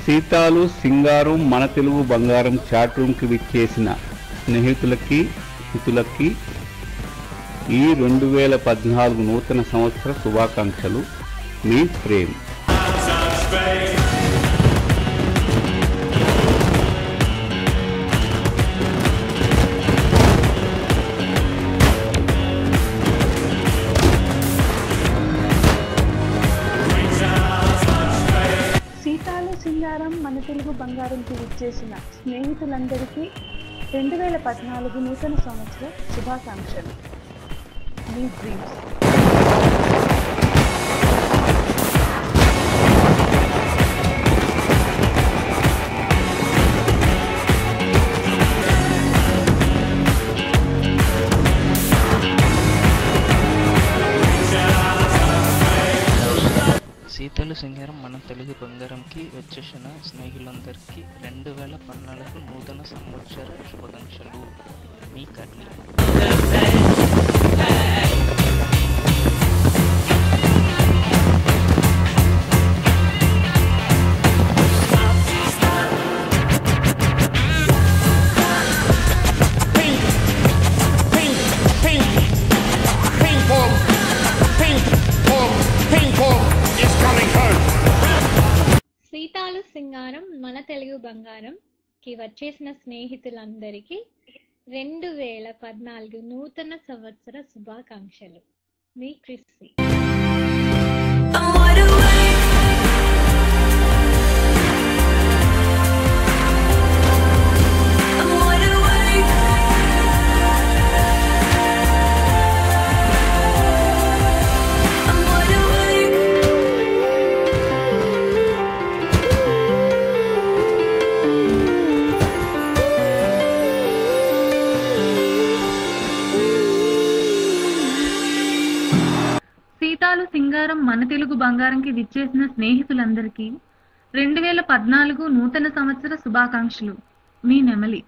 సీతాలు సింగారం మన తెలుగు బంగారం చాట్ రూమ్కి విచ్చేసిన స్నేహితులకి మిత్రులకి ఈ రెండు వేల పద్నాలుగు నూతన సంవత్సర శుభాకాంక్షలు మీ ప్రేమ్ సీతాలు సింగారం మన తెలుగు బంగారంకి విచ్చేసిన స్నేహితులందరికీ రెండు వేల పద్నాలుగు నూతన సంవత్సర శుభాకాంక్షలు మీ డ్రీమ్స్ సీతలు సింగారం మన తెలుగు బంగారంకి వచ్చేసిన స్నేహితులందరికీ రెండు వేల పద్నాలుగు నూతన సంవత్సర శుభాకాంక్షలు మీ Karni Ping, ping, ping, ping pong, ping pong, ping pong is coming home. సీతాలు సింగారం మన తెలుగు బంగారం కి వచ్చేసిన స్నేహితులందరికీ రెండు వేల పద్నాలుగు నూతన సంవత్సర శుభాకాంక్షలు మీ క్రిస్సి సీతాలు సింగారం మన తెలుగు బంగారంకి విచ్చేసిన స్నేహితులందరికీ రెండు వేల పద్నాలుగు నూతన సంవత్సర శుభాకాంక్షలు మీ నెమలి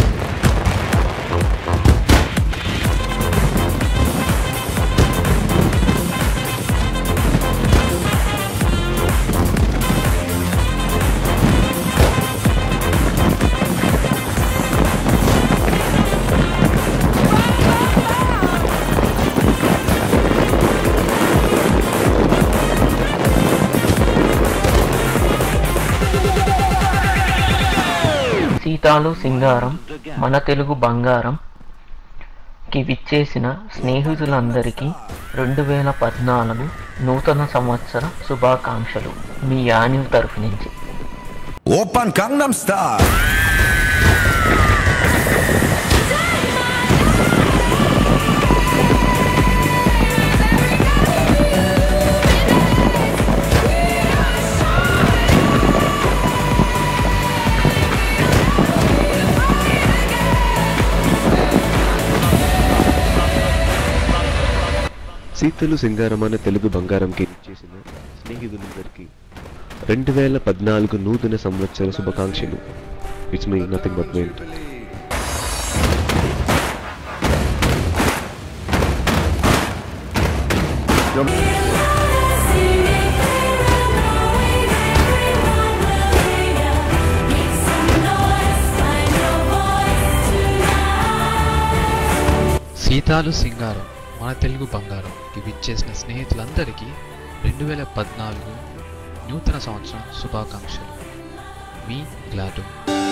సీతాలు సింగారం మన తెలుగు బంగారం కి విచ్చేసిన స్నేహితులందరికీ రెండు వేల పద్నాలుగు నూతన సంవత్సర శుభాకాంక్షలు మీ యానివ్ తరఫు నుంచి 오빤 강남스타일 సీతలు సింగారం అనే తెలుగు బంగారంకి చేసిన స్నేహితులందరికీ రెండు వేల పద్నాలుగు నూతన సంవత్సర శుభాకాంక్షలు it's me nothing but wait సీతాలు సింగారం మన తెలుగు బంగారం ఇవి ఇచ్చేసిన స్నేహితులందరికీ రెండు వేల పద్నాలుగు నూతన సంవత్సరం శుభాకాంక్షలు మీ గ్లాడు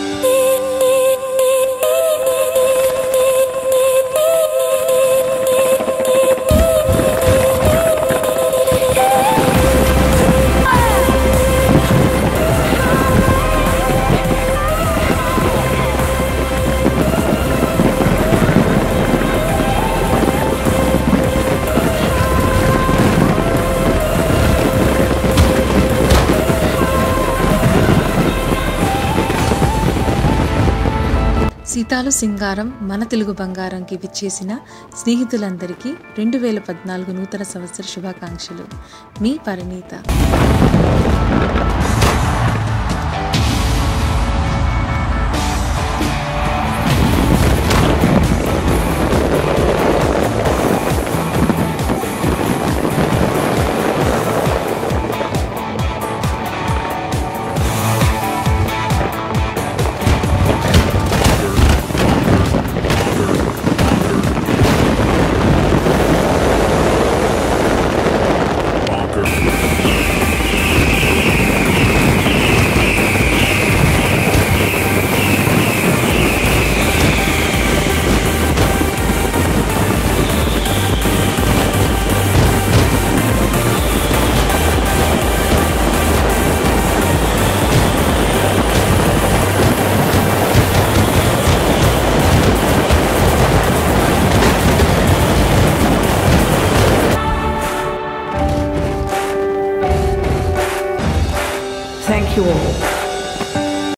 సీతాలు సింగారం మన తెలుగు బంగారంకి విచ్చేసిన స్నేహితులందరికీ రెండు వేల పద్నాలుగు నూతన సంవత్సర శుభాకాంక్షలు మీ పరిణీత Thank Thank you all.